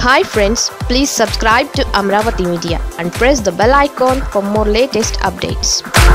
hi friends please subscribe to Amaravati media and press the bell icon for more latest updates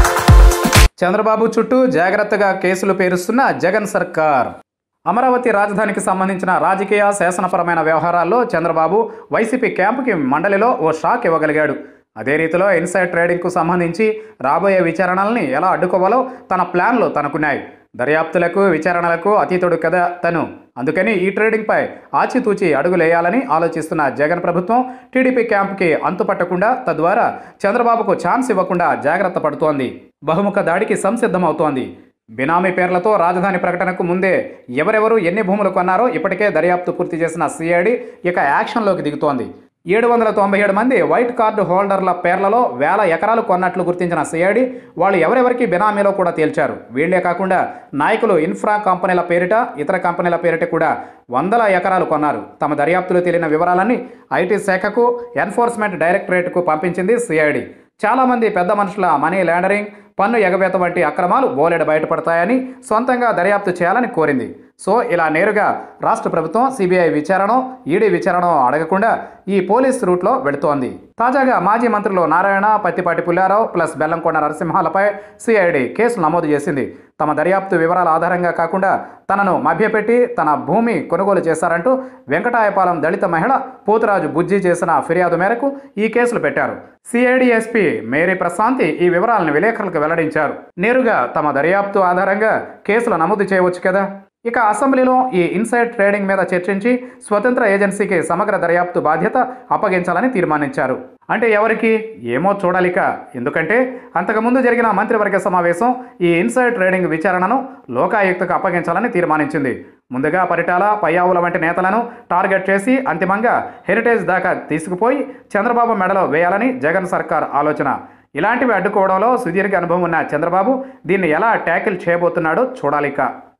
Chandrababu చుట్టూ జాగ్రత్తగా కేసులు పేరుస్తున్న జగన్ సర్కార్ అమరావతి రాజధానికి సంబంధించిన రాజకీయ శాసనపరమైన వ్యవహారాల్లో చంద్రబాబు వైసీపీ క్యాంపుకి మండలిలో ఓ షాక్ ఇవ్వగలిగాడు అదే రీతిలో ఇన్సైడ్ ట్రేడింగ్కు సంబంధించి రాబోయే విచారణల్ని ఎలా అడ్డుకోవాలో తన ప్లాన్లు తనకున్నాయి దర్యాప్తులకు విచారణలకు అతీతుడు కదా తను అందుకని ఈ ట్రేడింగ్పై ఆచితూచి అడుగులేయాలని ఆలోచిస్తున్న జగన్ ప్రభుత్వం టీడీపీ క్యాంప్కి అంతుపట్టకుండా తద్వారా చంద్రబాబుకు ఛాన్స్ ఇవ్వకుండా జాగ్రత్త పడుతోంది బహుముఖ దాడికి సంసిద్ధమవుతోంది బినామీ పేర్లతో రాజధాని ప్రకటనకు ముందే ఎవరెవరు ఎన్ని భూములు కొన్నారో ఇప్పటికే దర్యాప్తు పూర్తి చేసిన సిఐడి ఇక యాక్షన్లోకి దిగుతోంది ఏడు వందల తొంభై ఏడు మంది వైట్ కార్డు హోల్డర్ల పేర్లలో వేల ఎకరాలు కొన్నట్లు గుర్తించిన సిఐడి వాళ్ళు ఎవరెవరికి బినామీలో కూడా తేల్చారు వీళ్లే కాకుండా నాయకులు ఇన్ఫ్రా కంపెనీల పేరిట ఇతర కంపెనీల పేరిట కూడా వందల ఎకరాలు కొన్నారు తమ దర్యాప్తులో తేలిన వివరాలన్నీ ఐటీ శాఖకు ఎన్ఫోర్స్మెంట్ డైరెక్టరేట్కు పంపించింది సిఐడి చాలామంది పెద్ద మనుషుల మనీ లాండరింగ్ పన్ను ఎగవేత వంటి అక్రమాలు బోలెడు బయటపడతాయని సొంతంగా దర్యాప్తు చేయాలని కోరింది సో ఇలా నేరుగా రాష్ట్ర ప్రభుత్వం సిబిఐ విచారణ ఈడీ విచారణ అడగకుండా ఈ పోలీస్ రూట్లో వెళుతోంది తాజాగా మాజీ మంత్రులు నారాయణ పత్తిపాటి పుల్లారావు ప్లస్ బెల్లంకొండ నరసింహాలపై సిఐడి కేసులు నమోదు చేసింది తమ దర్యాప్తు వివరాల ఆధారంగా కాకుండా తనను మభ్యపెట్టి తన భూమి కొనుగోలు చేశారంటూ వెంకటాయపాలెం దళిత మహిళ పోతురాజు బుజ్జి చేసిన ఫిర్యాదు మేరకు ఈ కేసులు పెట్టారు సిఐడి ఎస్పీ మేరీ ప్రశాంతి ఈ వివరాలను విలేకరులకు వెల్లడించారు నేరుగా తమ దర్యాప్తు ఆధారంగా కేసులు నమోదు చేయవచ్చు కదా ఇక అసెంబ్లీలో ఈ ఇన్సైడ్ ట్రేడింగ్ మీద చర్చించి స్వతంత్ర ఏజెన్సీకి సమగ్ర దర్యాప్తు బాధ్యత అప్పగించాలని తీర్మానించారు అంటే ఎవరికి ఏమో చూడాలిక ఎందుకంటే అంతకుముందు జరిగిన మంత్రివర్గ సమావేశం ఈ ఇన్సైడ్ ట్రేడింగ్ విచారణను లోకాయుక్తకు అప్పగించాలని తీర్మానించింది ముందుగా పరిటాల పయ్యావుల వంటి నేతలను టార్గెట్ చేసి అంతిమంగా హెరిటేజ్ దాకా తీసుకుపోయి చంద్రబాబు మెడలో వేయాలని జగన్ సర్కార్ ఆలోచన ఇలాంటివి అడ్డుకోవడంలో సుదీర్ఘ అనుభవం ఉన్న చంద్రబాబు దీన్ని ఎలా ట్యాకిల్ చేయబోతున్నాడో చూడాలిక